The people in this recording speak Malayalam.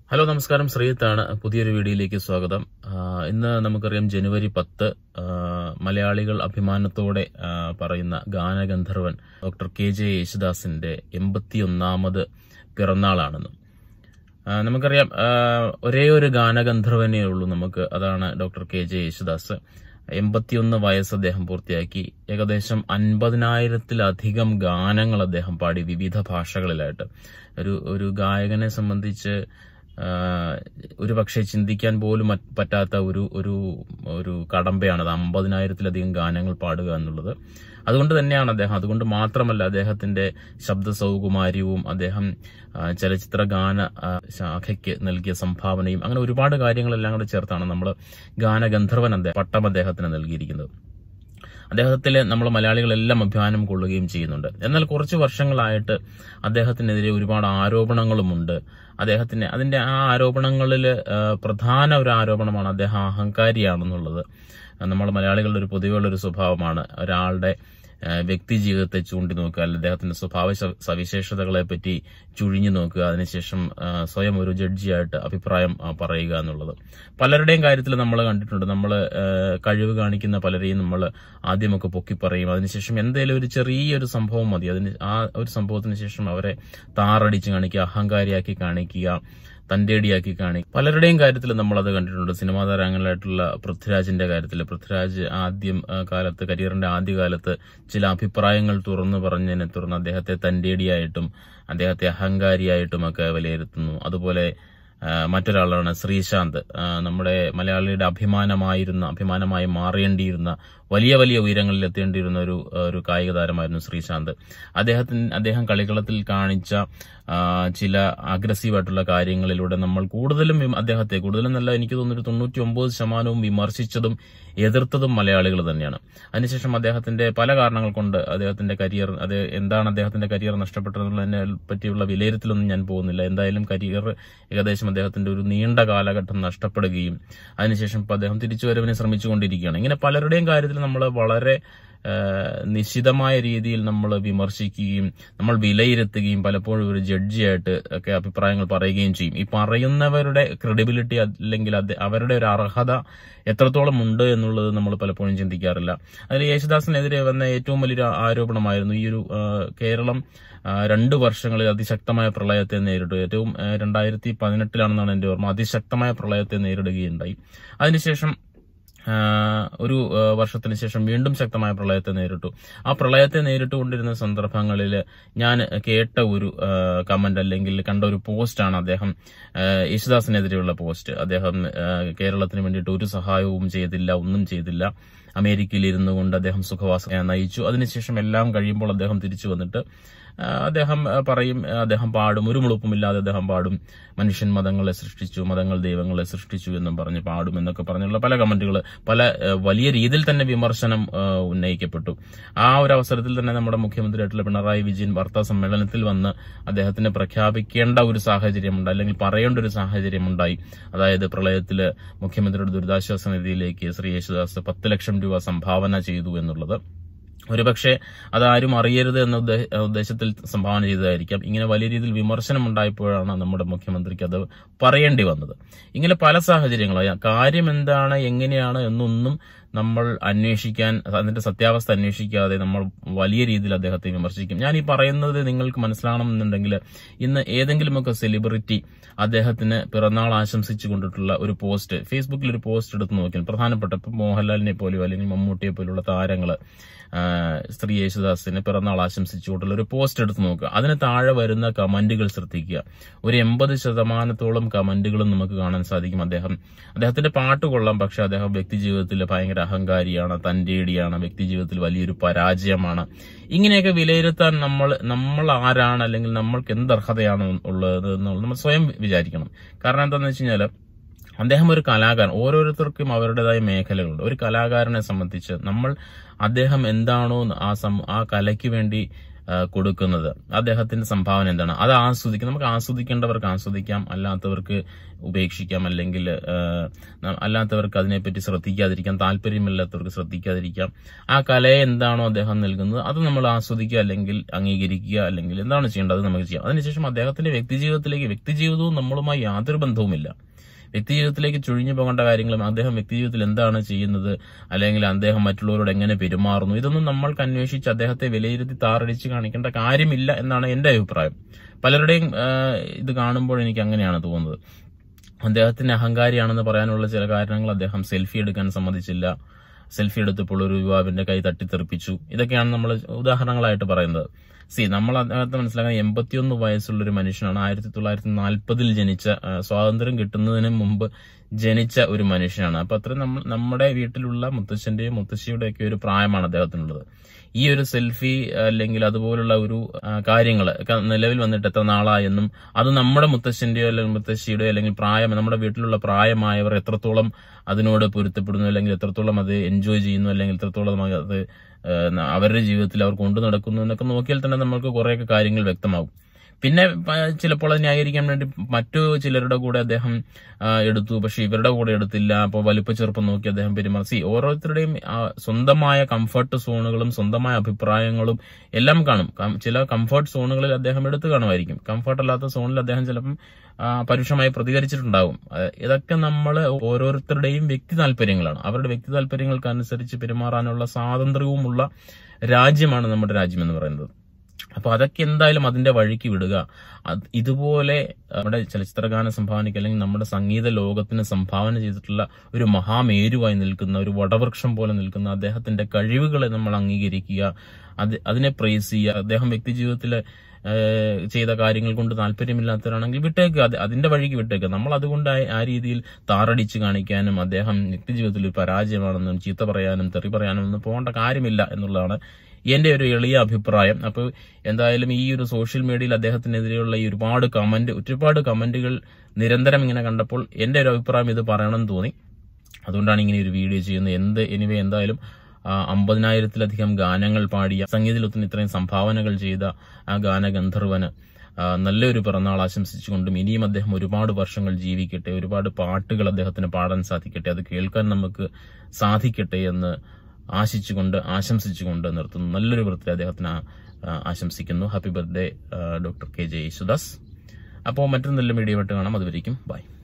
ഹലോ നമസ്കാരം ശ്രീത്താണ് പുതിയൊരു വീഡിയോയിലേക്ക് സ്വാഗതം ആ, ഇന്ന് നമുക്കറിയാം ജനുവരി പത്ത് ആ, മലയാളികൾ അഭിമാനത്തോടെ ആ, പറയുന്ന ഗാനഗന്ധർവൻ ഡോക്ടർ കെ ജെ യേശുദാസിന്റെ എൺപത്തിയൊന്നാമത് പിറന്നാളാണെന്ന് ആ, നമുക്കറിയാം ആ, ഒരേ ഒരു ഗാനഗന്ധർവനേ ഉള്ളൂ നമുക്ക് അതാണ് ഡോക്ടർ കെ ജെ യേശുദാസ് എൺപത്തിയൊന്ന് വയസ്സ് അദ്ദേഹം പൂർത്തിയാക്കി ഏകദേശം അൻപതിനായിരത്തിലധികം ഗാനങ്ങൾ അദ്ദേഹം പാടി വിവിധ ഭാഷകളിലായിട്ട് ഒരു ഒരു ഗായകനെ സംബന്ധിച്ച് ആ, ഒരു പക്ഷേ ചിന്തിക്കാൻ പോലും മറ്റ് പറ്റാത്ത ഒരു ഒരു ഒരു കടമ്പയാണ് അത് അമ്പതിനായിരത്തിലധികം ഗാനങ്ങൾ പാടുക എന്നുള്ളത് അതുകൊണ്ട് തന്നെയാണ് അദ്ദേഹം അതുകൊണ്ട് മാത്രമല്ല അദ്ദേഹത്തിന്റെ ശബ്ദ സൗകുമാര്യവും അദ്ദേഹം ആ, ചലച്ചിത്ര ഗാന ആ, ശാഖയ്ക്ക് നൽകിയ സംഭാവനയും അങ്ങനെ ഒരുപാട് കാര്യങ്ങളെല്ലാം കൂടെ ചേർത്താണ് നമ്മൾ ഗാനഗന്ധർവൻ അദ്ദേഹം പട്ടം അദ്ദേഹത്തിന് നൽകിയിരിക്കുന്നത് അദ്ദേഹത്തിൽ നമ്മൾ മലയാളികളെല്ലാം അഭിമാനം കൊള്ളുകയും ചെയ്യുന്നുണ്ട് എന്നാൽ കുറച്ച് വർഷങ്ങളായിട്ട് അദ്ദേഹത്തിനെതിരെ ഒരുപാട് ആരോപണങ്ങളുമുണ്ട് അദ്ദേഹത്തിന് അതിന്റെ ആ ആരോപണങ്ങളിൽ പ്രധാന ഒരു ആരോപണമാണ് അദ്ദേഹം അഹങ്കാരിയാണെന്നുള്ളത് നമ്മൾ മലയാളികളുടെ ഒരു പൊതുവെയുള്ള ഒരു സ്വഭാവമാണ് ഒരാളുടെ ആ, വ്യക്തി ജീവിതത്തെ ചൂണ്ടി നോക്കുക അല്ലെങ്കിൽ അദ്ദേഹത്തിന്റെ സ്വഭാവ സ- സവിശേഷതകളെ പറ്റി ചുഴിഞ്ഞു നോക്കുക അതിനുശേഷം ആ, സ്വയം ഒരു ജഡ്ജിയായിട്ട് അഭിപ്രായം ആ, പറയുക എന്നുള്ളത് പലരുടെയും കാര്യത്തിൽ നമ്മൾ കണ്ടിട്ടുണ്ട് നമ്മൾ കഴിവ് കാണിക്കുന്ന പലരെയും നമ്മൾ ആദ്യമൊക്കെ പൊക്കി പറയും അതിനുശേഷം എന്തെങ്കിലും ഒരു ചെറിയൊരു സംഭവം മതി അതിന് ആ ഒരു സംഭവത്തിന് ശേഷം അവരെ താറടിച്ച് കാണിക്കുക അഹങ്കാരിയാക്കി കാണിക്കുക തന്റേടിയാക്കി കാണി പലരുടെയും കാര്യത്തിൽ നമ്മൾ അത് കണ്ടിട്ടുണ്ട് സിനിമാ താരങ്ങളായിട്ടുള്ള പൃഥ്വിരാജിന്റെ കാര്യത്തിൽ പൃഥ്വിരാജ് ആദ്യം ആ, കാലത്ത് കരിയറിന്റെ ആദ്യകാലത്ത് ചില അഭിപ്രായങ്ങൾ തുറന്നു പറഞ്ഞതിനെ തുടർന്ന് അദ്ദേഹത്തെ തന്റേടിയായിട്ടും അദ്ദേഹത്തെ അഹങ്കാരിയായിട്ടും ഒക്കെ വിലയിരുത്തുന്നു അതുപോലെ ആ, മറ്റൊരാളാണ് ശ്രീശാന്ത് ആ, നമ്മുടെ മലയാളിയുടെ അഭിമാനമായിരുന്ന അഭിമാനമായി മാറേണ്ടിയിരുന്ന വലിയ വലിയ ഉയരങ്ങളിൽ എത്തേണ്ടിയിരുന്ന ഒരു ഒരു കായിക താരമായിരുന്നു ശ്രീശാന്ത് അദ്ദേഹത്തിന് അദ്ദേഹം കളിക്കളത്തിൽ കാണിച്ച ആ, ചില അഗ്രസീവായിട്ടുള്ള കാര്യങ്ങളിലൂടെ നമ്മൾ കൂടുതലും വിമ- അദ്ദേഹത്തെ കൂടുതലും നല്ല എനിക്ക് തോന്നുന്നു തൊണ്ണൂറ്റി ഒമ്പത് ശതമാനവും വിമർശിച്ചതും എതിർത്തതും മലയാളികൾ തന്നെയാണ് അതിനുശേഷം അദ്ദേഹത്തിന്റെ പല കാരണങ്ങൾ കൊണ്ട് അദ്ദേഹത്തിന്റെ കരിയർ അത് എന്താണ് അദ്ദേഹത്തിന്റെ കരിയർ നഷ്ടപ്പെട്ടതെന്നുള്ളതിനെ പറ്റിയുള്ള വിലയിരുത്തലൊന്നും ഞാൻ പോകുന്നില്ല എന്തായാലും കരിയർ ഏകദേശം അദ്ദേഹത്തിന്റെ ഒരു നീണ്ട കാലഘട്ടം നഷ്ടപ്പെടുകയും അതിനുശേഷം ഇപ്പൊ അദ്ദേഹം തിരിച്ചുവരവിനെ ശ്രമിച്ചുകൊണ്ടിരിക്കുകയാണ് ഇങ്ങനെ പലരുടെയും കാര്യത്തിൽ നമ്മൾ വളരെ ആ, നിശിതമായ രീതിയിൽ നമ്മൾ വിമർശിക്കുകയും നമ്മൾ വിലയിരുത്തുകയും പലപ്പോഴും ഒരു ജഡ്ജിയായിട്ട് ഒക്കെ അഭിപ്രായങ്ങൾ പറയുകയും ചെയ്യും ഈ പറയുന്നവരുടെ ക്രെഡിബിലിറ്റി അല്ലെങ്കിൽ അത് അവരുടെ ഒരു അർഹത എത്രത്തോളം ഉണ്ട് എന്നുള്ളത് നമ്മൾ പലപ്പോഴും ചിന്തിക്കാറില്ല അതിൽ യേശുദാസിനെതിരെ വന്ന ഏറ്റവും വലിയൊരു ആരോപണമായിരുന്നു ഈ ഒരു ആ, കേരളം ആ, രണ്ട് വർഷങ്ങളിൽ അതിശക്തമായ പ്രളയത്തെ നേരിട്ടു ഏറ്റവും ആ, രണ്ടായിരത്തി പതിനെട്ടിലാണെന്നാണ് എന്റെ ഓർമ്മ അതിശക്തമായ പ്രളയത്തെ നേരിടുകയുണ്ടായി അതിനുശേഷം ആ, ഒരു ആ, വർഷത്തിന് ശേഷം വീണ്ടും ശക്തമായ പ്രളയത്തെ നേരിട്ടു ആ പ്രളയത്തെ നേരിട്ടുകൊണ്ടിരുന്ന സന്ദർഭങ്ങളിൽ ഞാൻ കേട്ട ഒരു കമന്റ് അല്ലെങ്കിൽ കണ്ട ഒരു പോസ്റ്റാണ് അദ്ദേഹം ആ, യേശുദാസിനെതിരെയുള്ള പോസ്റ്റ് അദ്ദേഹം ആ, കേരളത്തിന് വേണ്ടിയിട്ട് ഒരു സഹായവും ചെയ്തില്ല ഒന്നും ചെയ്തില്ല അമേരിക്കയിൽ ഇരുന്നു കൊണ്ട് അദ്ദേഹം സുഖവാസം ആ, നയിച്ചു അതിനുശേഷം എല്ലാം കഴിയുമ്പോൾ അദ്ദേഹം തിരിച്ചു വന്നിട്ട് ആ, അദ്ദേഹം ആ, പറയും ആ, അദ്ദേഹം പാടും ഒരു മുളുപ്പുമില്ലാതെ അദ്ദേഹം പാടും മനുഷ്യൻ മതങ്ങളെ സൃഷ്ടിച്ചു മതങ്ങൾ ദൈവങ്ങളെ സൃഷ്ടിച്ചു എന്നും പറഞ്ഞ് പാടും എന്നൊക്കെ പറഞ്ഞുള്ള പല കമന്റുകൾ പല ആ, വലിയ രീതിയിൽ തന്നെ വിമർശനം ആ, ഉന്നയിക്കപ്പെട്ടു ആ ഒരു അവസരത്തിൽ തന്നെ നമ്മുടെ മുഖ്യമന്ത്രിയായിട്ടുള്ള പിണറായി വിജയൻ വാർത്താ സമ്മേളനത്തിൽ വന്ന് അദ്ദേഹത്തിന് പ്രഖ്യാപിക്കേണ്ട ഒരു സാഹചര്യമുണ്ട് അല്ലെങ്കിൽ പറയേണ്ട ഒരു സാഹചര്യമുണ്ടായി അതായത് പ്രളയത്തിൽ മുഖ്യമന്ത്രിയുടെ ദുരിതാശ്വാസ നിധിയിലേക്ക് ശ്രീ യേശുദാസ് പത്ത് ലക്ഷം രൂപ സംഭാവന ചെയ്തു എന്നുള്ളത് ഒരുപക്ഷെ അതാരും അറിയരുത് എന്ന ഉദ്ദേ- ഉദ്ദേശത്തിൽ സംഭാവന ചെയ്തതായിരിക്കാം ഇങ്ങനെ വലിയ രീതിയിൽ വിമർശനം ഉണ്ടായപ്പോഴാണ് നമ്മുടെ മുഖ്യമന്ത്രിക്ക് അത് പറയേണ്ടി വന്നത് ഇങ്ങനെ പല സാഹചര്യങ്ങളും കാര്യം എന്താണ് എങ്ങനെയാണ് എന്നൊന്നും നമ്മൾ അന്വേഷിക്കാൻ അതിന്റെ സത്യാവസ്ഥ അന്വേഷിക്കാതെ നമ്മൾ വലിയ രീതിയിൽ അദ്ദേഹത്തെ വിമർശിക്കും ഞാൻ ഈ പറയുന്നത് നിങ്ങൾക്ക് മനസ്സിലാവണമെന്നുണ്ടെങ്കിൽ ഇന്ന് ഏതെങ്കിലുമൊക്കെ സെലിബ്രിറ്റി അദ്ദേഹത്തിന് പിറന്നാൾ ആശംസിച്ചു കൊണ്ടിട്ടുള്ള ഒരു പോസ്റ്റ് ഫേസ്ബുക്കിൽ ഒരു പോസ്റ്റ് എടുത്ത് നോക്കിയാൽ പ്രധാനപ്പെട്ട ഇപ്പൊ മോഹൻലാലിനെ പോലെയോ അല്ലെങ്കിൽ മമ്മൂട്ടിയെ പോലെയുള്ള താരങ്ങള് ആ, ശ്രീ യേശുദാസിന് പിറന്നാൾ ആശംസിച്ചുകൊണ്ടുള്ള ഒരു പോസ്റ്റ് എടുത്ത് നോക്കുക അതിന് താഴെ വരുന്ന കമന്റുകൾ ശ്രദ്ധിക്കുക ഒരു എൺപത് ശതമാനത്തോളം കമന്റുകളും നമുക്ക് കാണാൻ സാധിക്കും അദ്ദേഹം അദ്ദേഹത്തിന്റെ പാട്ട് കൊള്ളാം പക്ഷെ അദ്ദേഹം വ്യക്തി ജീവിതത്തിൽ ഭയങ്കര അഹങ്കാരിയാണ് തന്റേടിയാണ് വ്യക്തി ജീവിതത്തിൽ വലിയൊരു പരാജയമാണ് ഇങ്ങനെയൊക്കെ വിലയിരുത്താൻ നമ്മൾ നമ്മൾ ആരാണ് അല്ലെങ്കിൽ നമ്മൾക്ക് എന്ത് അർഹതയാണ് ഉള്ളത് എന്നുള്ളത് നമ്മൾ സ്വയം വിചാരിക്കണം കാരണം എന്താണെന്ന് വെച്ച് കഴിഞ്ഞാൽ അദ്ദേഹം ഒരു കലാകാരൻ ഓരോരുത്തർക്കും അവരുടേതായ മേഖലകളുണ്ട് ഒരു കലാകാരനെ സംബന്ധിച്ച് നമ്മൾ അദ്ദേഹം എന്താണോ ആ സം ആ കലയ്ക്ക് വേണ്ടി ആ, കൊടുക്കുന്നത് അദ്ദേഹത്തിന്റെ സംഭാവന എന്താണ് അത് ആസ്വദിക്കാം നമുക്ക് ആസ്വദിക്കേണ്ടവർക്ക് ആസ്വദിക്കാം അല്ലാത്തവർക്ക് ഉപേക്ഷിക്കാം അല്ലെങ്കിൽ ആ, ന- അല്ലാത്തവർക്ക് അതിനെപ്പറ്റി ശ്രദ്ധിക്കാതിരിക്കാം താല്പര്യമില്ലാത്തവർക്ക് ശ്രദ്ധിക്കാതിരിക്കാം ആ കലയെ എന്താണോ അദ്ദേഹം നൽകുന്നത് അത് നമ്മൾ ആസ്വദിക്കുക അല്ലെങ്കിൽ അംഗീകരിക്കുക അല്ലെങ്കിൽ എന്താണ് ചെയ്യേണ്ടത് അത് നമുക്ക് ചെയ്യാം അതിനുശേഷം അദ്ദേഹത്തിന്റെ വ്യക്തിജീവിതത്തിലേക്ക് വ്യക്തിജീവിതവും നമ്മളുമായി യാതൊരു ബന്ധവുമില്ല വ്യക്തിജീവിതത്തിലേക്ക് ചുഴിഞ്ഞു പോകേണ്ട കാര്യങ്ങളും അദ്ദേഹം വ്യക്തിജീവിതത്തിൽ എന്താണ് ചെയ്യുന്നത് അല്ലെങ്കിൽ അദ്ദേഹം മറ്റുള്ളവരോട് എങ്ങനെ പെരുമാറുന്നു ഇതൊന്നും നമ്മൾക്ക് അന്വേഷിച്ച് അദ്ദേഹത്തെ വിലയിരുത്തി താറടിച്ച് കാണിക്കേണ്ട കാര്യമില്ല എന്നാണ് എന്റെ അഭിപ്രായം പലരുടെയും ആ, ഇത് കാണുമ്പോൾ എനിക്ക് അങ്ങനെയാണ് തോന്നുന്നത് അദ്ദേഹത്തിന് അഹങ്കാരിയാണെന്ന് പറയാനുള്ള ചില കാരണങ്ങൾ അദ്ദേഹം സെൽഫി എടുക്കാൻ സമ്മതിച്ചില്ല സെൽഫി എടുത്തപ്പോൾ ഒരു യുവാവിന്റെ കൈ തട്ടിത്തെറിപ്പിച്ചു ഇതൊക്കെയാണ് നമ്മൾ ഉദാഹരണങ്ങളായിട്ട് പറയുന്നത് സി നമ്മൾ അതിനകത്ത് മനസ്സിലാക്കാൻ എൺപത്തിയൊന്ന് വയസ്സുള്ള ഒരു മനുഷ്യനാണ് ആയിരത്തി തൊള്ളായിരത്തി നാൽപ്പതിൽ ജനിച്ച ആ, സ്വാതന്ത്ര്യം കിട്ടുന്നതിന് മുമ്പ് ജനിച്ച ഒരു മനുഷ്യനാണ് അപ്പൊ അത്രയും നമ്മൾ നമ്മുടെ വീട്ടിലുള്ള മുത്തച്ഛന്റെയും മുത്തശ്ശിയുടെയും ഒക്കെ ഒരു പ്രായമാണ് അദ്ദേഹത്തിനുള്ളത് ഈ ഒരു സെൽഫി അല്ലെങ്കിൽ അതുപോലുള്ള ഒരു കാര്യങ്ങൾ നിലവിൽ വന്നിട്ട് എത്ര നാളായെന്നും അത് നമ്മുടെ മുത്തശ്ശന്റെയോ അല്ലെങ്കിൽ മുത്തശ്ശിയുടെയോ അല്ലെങ്കിൽ പ്രായം നമ്മുടെ വീട്ടിലുള്ള പ്രായമായവർ എത്രത്തോളം അതിനോട് പൊരുത്തപ്പെടുന്നു അല്ലെങ്കിൽ എത്രത്തോളം അത് എൻജോയ് ചെയ്യുന്നു അല്ലെങ്കിൽ എത്രത്തോളം അത് ആ, അവരുടെ ജീവിതത്തിൽ അവർ കൊണ്ടു നടക്കുന്നു എന്നൊക്കെ നോക്കിയാൽ തന്നെ നമ്മൾക്ക് കുറേയൊക്കെ കാര്യങ്ങൾ വ്യക്തമാകും പിന്നെ പ- ചിലപ്പോൾ അത് ന്യായീകരിക്കാൻ വേണ്ടി മറ്റു ചിലരുടെ കൂടെ അദ്ദേഹം ആ, എടുത്തു പക്ഷെ ഇവരുടെ കൂടെ എടുത്തില്ല അപ്പോൾ വലിപ്പ ചെറുപ്പം നോക്കി അദ്ദേഹം പെരുമാറി See, ഓരോരുത്തരുടെയും ആ, സ്വന്തമായ കംഫർട്ട് സോണുകളും സ്വന്തമായ അഭിപ്രായങ്ങളും എല്ലാം കാണും കം- ചില കംഫർട്ട് സോണുകളിൽ അദ്ദേഹം എടുത്തു കാണുമായിരിക്കും കംഫർട്ട് അല്ലാത്ത സോണിൽ അദ്ദേഹം ചിലപ്പം ആ, പരുഷമായി പ്രതികരിച്ചിട്ടുണ്ടാവും ആ, ഇതൊക്കെ നമ്മൾ ഓരോരുത്തരുടെയും വ്യക്തി താല്പര്യങ്ങളാണ് അവരുടെ വ്യക്തി താല്പര്യങ്ങൾക്കനുസരിച്ച് പെരുമാറാനുള്ള സ്വാതന്ത്ര്യവുമുള്ള രാജ്യമാണ് നമ്മുടെ രാജ്യം എന്ന് പറയുന്നത് അപ്പൊ അതൊക്കെ എന്തായാലും അതിന്റെ വഴിക്ക് വിടുക അത് ഇതുപോലെ നമ്മുടെ ചലച്ചിത്രഗാന സംഭാവനയ്ക്ക് അല്ലെങ്കിൽ നമ്മുടെ സംഗീത ലോകത്തിന് സംഭാവന ചെയ്തിട്ടുള്ള ഒരു മഹാമേരുവായി നിൽക്കുന്ന ഒരു വടവൃക്ഷം പോലെ നിൽക്കുന്ന അദ്ദേഹത്തിന്റെ കഴിവുകളെ നമ്മൾ അംഗീകരിക്കുക അത് അതിനെ പ്രേസ് ചെയ്യുക അദ്ദേഹം വ്യക്തി ജീവിതത്തിലെ ഏഹ്, ചെയ്ത കാര്യങ്ങൾ കൊണ്ട് താല്പര്യമില്ലാത്തവരാണെങ്കിൽ വിട്ടേക്കുക അത് അതിന്റെ വഴിക്ക് വിട്ടേക്കുക നമ്മൾ അതുകൊണ്ട് ആ- ആ രീതിയിൽ താറടിച്ച് കാണിക്കാനും അദ്ദേഹം വ്യക്തിജീവിതത്തിൽ ഒരു പരാജയമാണെന്നും ചീത്ത പറയാനും തെറി പറയാനും ഒന്നും പോകേണ്ട കാര്യമില്ല എന്നുള്ളതാണ് എന്റെ ഒരു എളിയ അഭിപ്രായം അപ്പോൾ എന്തായാലും ഈ ഒരു സോഷ്യൽ മീഡിയയിൽ അദ്ദേഹത്തിനെതിരെയുള്ള ഈ ഒരുപാട് കമന്റ് ഒരുപാട് കമന്റുകൾ നിരന്തരം ഇങ്ങനെ കണ്ടപ്പോൾ എന്റെ ഒരു അഭിപ്രായം ഇത് പറയണമെന്ന് തോന്നി അതുകൊണ്ടാണ് ഇങ്ങനെ ഒരു വീഡിയോ ചെയ്യുന്നത് എന്ത് എനിവേ എന്തായാലും ആ, അമ്പതിനായിരത്തിലധികം ഗാനങ്ങൾ പാടിയ സംഗീതത്തിന് ഇത്രയും സംഭാവനകൾ ചെയ്ത ആ ഗാനഗന്ധർവന് ആ, നല്ലൊരു പിറന്നാൾ ആശംസിച്ചുകൊണ്ടും ഇനിയും അദ്ദേഹം ഒരുപാട് വർഷങ്ങൾ ജീവിക്കട്ടെ ഒരുപാട് പാട്ടുകൾ അദ്ദേഹത്തിന് പാടാൻ സാധിക്കട്ടെ അത് കേൾക്കാൻ നമുക്ക് സാധിക്കട്ടെ എന്ന് ആശിച്ചുകൊണ്ട് ആശംസിച്ചുകൊണ്ട് നിർത്തുന്നു നല്ലൊരു വൃത്തി അദ്ദേഹത്തിന് ആ- ആ, ആശംസിക്കുന്നു happy birthday doctor K J Yesudas അപ്പോൾ മറ്റൊരു നല്ല വീഡിയോ ആയിട്ട് കാണാം അതുവരേക്കും ബൈ